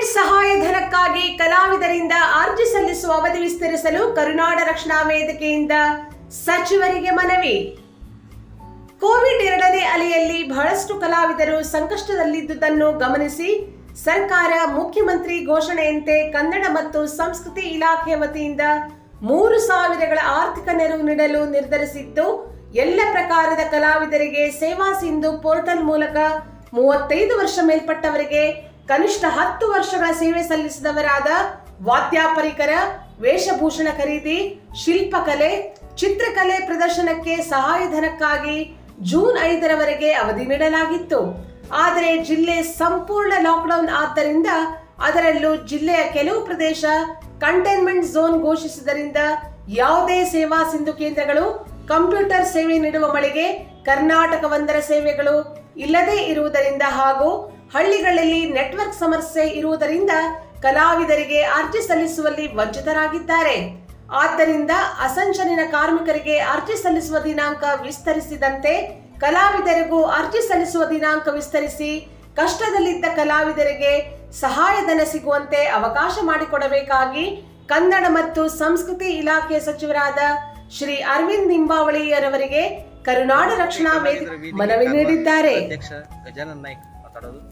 ಸಹಾಯಧನಕ್ಕಾಗಿ ಕಲಾವಿದರಿಂದ ಅರ್ಜಿ ಸಲ್ಲಿಸುವ ಅವಧಿ ವಿಸ್ತರಿಸಲು ಕರುನಾಡ ರಕ್ಷಣಾ ವೇದಿಕೆಯಿಂದ ಸಚಿವರಿಗೆ ಮನವಿ ಕೋವಿಡ್ ಎರಡನೇ ಅಲೆಯಲ್ಲಿ ಬಹಳಷ್ಟು ಕಲಾವಿದರು ಸಂಕಷ್ಟದಲ್ಲಿದ್ದುದನ್ನು ಗಮನಿಸಿ ಸರ್ಕಾರ ಮುಖ್ಯಮಂತ್ರಿ ಘೋಷಣೆಯಂತೆ ಕನ್ನಡ ಮತ್ತು ಸಂಸ್ಕೃತಿ ಇಲಾಖೆ ವತಿಯಿಂದ ಮೂರು ಸಾವಿರಗಳ ಆರ್ಥಿಕ ನೆರವು ನೀಡಲು ನಿರ್ಧರಿಸಿದ್ದು ಎಲ್ಲ ಪ್ರಕಾರದ ಕಲಾವಿದರಿಗೆ ಸೇವಾ ಸಿಂಧು ಪೋರ್ಟಲ್ ಮೂಲಕ ಮೂವತ್ತೈದು ವರ್ಷ ಮೇಲ್ಪಟ್ಟವರಿಗೆ ಕನಿಷ್ಠ ಹತ್ತು ವರ್ಷಗಳ ಸೇವೆ ಸಲ್ಲಿಸಿದವರಾದ ವಾದ್ಯಾಪರಿಕರ ವೇಷಭೂಷಣ ಖರೀದಿ ಶಿಲ್ಪಕಲೆ ಚಿತ್ರಕಲೆ ಪ್ರದರ್ಶನಕ್ಕೆ ಸಹಾಯಧನಕ್ಕಾಗಿ ಜೂನ್ ಐದರವರೆಗೆ ಅವಧಿ ನೀಡಲಾಗಿತ್ತು ಆದರೆ ಜಿಲ್ಲೆ ಸಂಪೂರ್ಣ ಲಾಕ್ಡೌನ್ ಆದ್ದರಿಂದ ಅದರಲ್ಲೂ ಜಿಲ್ಲೆಯ ಕೆಲವು ಪ್ರದೇಶ ಕಂಟೈನ್ಮೆಂಟ್ ಝೋನ್ ಘೋಷಿಸಿದ್ದರಿಂದ ಯಾವುದೇ ಸೇವಾ ಸಿಂಧು ಕೇಂದ್ರಗಳು ಕಂಪ್ಯೂಟರ್ ಸೇವೆ ನೀಡುವ ಮಳಿಗೆ ಕರ್ನಾಟಕವೊಂದರ ಸೇವೆಗಳು ಇಲ್ಲದೇ ಇರುವುದರಿಂದ ಹಾಗೂ ಹಳ್ಳಿಗಳಲ್ಲಿ ನೆಟ್ವರ್ಕ್ ಸಮಸ್ಯೆ ಇರುವುದರಿಂದ ಕಲಾವಿದರಿಗೆ ಅರ್ಜಿ ಸಲ್ಲಿಸುವಲ್ಲಿ ವಂಚಿತರಾಗಿದ್ದಾರೆ ಆದ್ದರಿಂದ ಅಸಂಚನಿನ ಕಾರ್ಮಿಕರಿಗೆ ಅರ್ಜಿ ಸಲ್ಲಿಸುವ ದಿನಾಂಕ ವಿಸ್ತರಿಸಿದಂತೆ ಕಲಾವಿದರಿಗೂ ಅರ್ಜಿ ಸಲ್ಲಿಸುವ ದಿನಾಂಕ ವಿಸ್ತರಿಸಿ ಕಷ್ಟದಲ್ಲಿದ್ದ ಕಲಾವಿದರಿಗೆ ಸಹಾಯಧನ ಸಿಗುವಂತೆ ಅವಕಾಶ ಮಾಡಿಕೊಡಬೇಕಾಗಿ ಕನ್ನಡ ಮತ್ತು ಸಂಸ್ಕೃತಿ ಇಲಾಖೆ ಸಚಿವರಾದ ಶ್ರೀ ಅರವಿಂದ್ ನಿಂಬಾವಳಿಯರವರಿಗೆ ಕರುನಾಡ ರಕ್ಷಣಾ ವೇದಿಕೆ ಮನವಿ ನೀಡಿದ್ದಾರೆ ಅಧ್ಯಕ್ಷ ಗಜಾನನ್ ನಾಯ್ಕ್ ಮಾತಾಡೋದು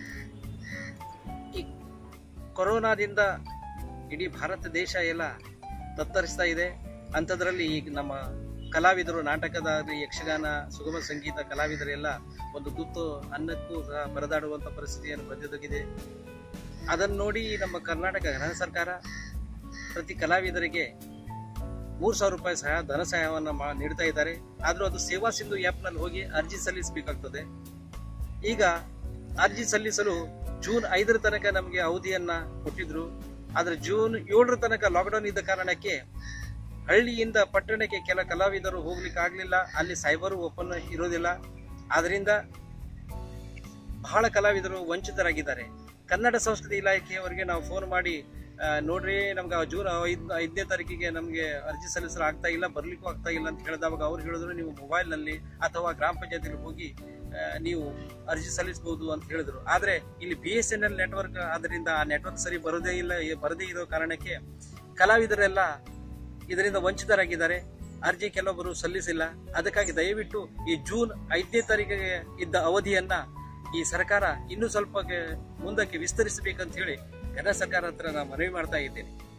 ಈ ಕೊರೋನಾದಿಂದ ಇಡೀ ಭಾರತ ದೇಶ ಎಲ್ಲ ತತ್ತರಿಸ್ತಾ ಇದೆ ಅಂಥದ್ರಲ್ಲಿ ಈಗ ನಮ್ಮ ಕಲಾವಿದರು ನಾಟಕದ ಯಕ್ಷಗಾನ ಸುಗಮ ಸಂಗೀತ ಕಲಾವಿದರೆಲ್ಲ ಒಂದು ತುತ್ತು ಅನ್ನಕ್ಕೂ ಸಹ ಪರದಾಡುವಂಥ ಪರಿಸ್ಥಿತಿಯನ್ನು ಬಂದೊದಗಿದೆ ಅದನ್ನು ನೋಡಿ ನಮ್ಮ ಕರ್ನಾಟಕ ಗೃಹ ಸರ್ಕಾರ ಪ್ರತಿ ಕಲಾವಿದರಿಗೆ ಮೂರು ಸಾವಿರ ರೂಪಾಯಿ ಸಹ ಧನ ಸಹಾಯವನ್ನ ಮಾ- ನೀಡ್ತಾ ಇದ್ದಾರೆ ಆದ್ರೂ ಅದು ಸೇವಾ ಸಿಂಧು ನಲ್ಲಿ ಹೋಗಿ ಅರ್ಜಿ ಸಲ್ಲಿಸಬೇಕಾಗ್ತದೆ ಈಗ ಅರ್ಜಿ ಸಲ್ಲಿಸಲು ಜೂನ್ ಐದರ ತನಕ ನಮಗೆ ಅವಧಿಯನ್ನ ಕೊಟ್ಟಿದ್ರು ಆದ್ರೆ ಜೂನ್ ಏಳರ ತನಕ ಲಾಕ್ಡೌನ್ ಇದ್ದ ಕಾರಣಕ್ಕೆ ಹಳ್ಳಿಯಿಂದ ಪಟ್ಟಣಕ್ಕೆ ಕೆಲ ಕಲಾವಿದರು ಹೋಗ್ಲಿಕ್ಕೆ ಆಗ್ಲಿಲ್ಲ ಅಲ್ಲಿ ಸೈಬರು ಓಪನ್ ಇರೋದಿಲ್ಲ ಆದ್ರಿಂದ ಬಹಳ ಕಲಾವಿದರು ವಂಚಿತರಾಗಿದ್ದಾರೆ ಕನ್ನಡ ಸಂಸ್ಕೃತಿ ಇಲಾಖೆಯವರಿಗೆ ನಾವು ಫೋನ್ ಮಾಡಿ ಆ, ನೋಡ್ರಿ ನಮ್ಗೆ ಜೂನ್ ಐದ್ ಐದನೇ ತಾರೀಕಿಗೆ ನಮ್ಗೆ ಅರ್ಜಿ ಸಲ್ಲಿಸಲು ಆಗ್ತಾ ಇಲ್ಲ ಬರ್ಲಿಕ್ಕೂ ಆಗ್ತಾ ಇಲ್ಲ ಅಂತ ಹೇಳಿದಾಗ ಅವ್ರು ಹೇಳಿದ್ರು ನೀವು ಮೊಬೈಲ್ ನಲ್ಲಿ ಅಥವಾ ಗ್ರಾಮ ಪಂಚಾಯತಿಗೆ ಹೋಗಿ ಆ, ನೀವು ಅರ್ಜಿ ಸಲ್ಲಿಸಬಹುದು ಅಂತ ಹೇಳಿದ್ರು ಆದ್ರೆ ಇಲ್ಲಿ B S N L network ಆದ್ರಿಂದ ಆ ನೆಟ್ವರ್ಕ್ ಸರಿ ಬರೋದೇ ಇಲ್ಲ ಬರದೇ ಇರೋ ಕಾರಣಕ್ಕೆ ಕಲಾವಿದರೆಲ್ಲ ಇದರಿಂದ ವಂಚಿತರಾಗಿದ್ದಾರೆ ಅರ್ಜಿ ಕೆಲವೊಬ್ಬರು ಸಲ್ಲಿಸಿಲ್ಲ ಅದಕ್ಕಾಗಿ ದಯವಿಟ್ಟು ಈ ಜೂನ್ ಐದನೇ ತಾರೀಕಿಗೆ ಇದ್ದ ಅವಧಿಯನ್ನ ಈ ಸರ್ಕಾರ ಇನ್ನೂ ಸ್ವಲ್ಪ ಗೆ- ಮುಂದಕ್ಕೆ ವಿಸ್ತರಿಸಬೇಕಂತ ಹೇಳಿ ಕನ್ನಡ ಸರ್ಕಾರ ಹತ್ರ ನಾನು ಮನವಿ ಮಾಡ್ತಾ ಇದ್ದೇನೆ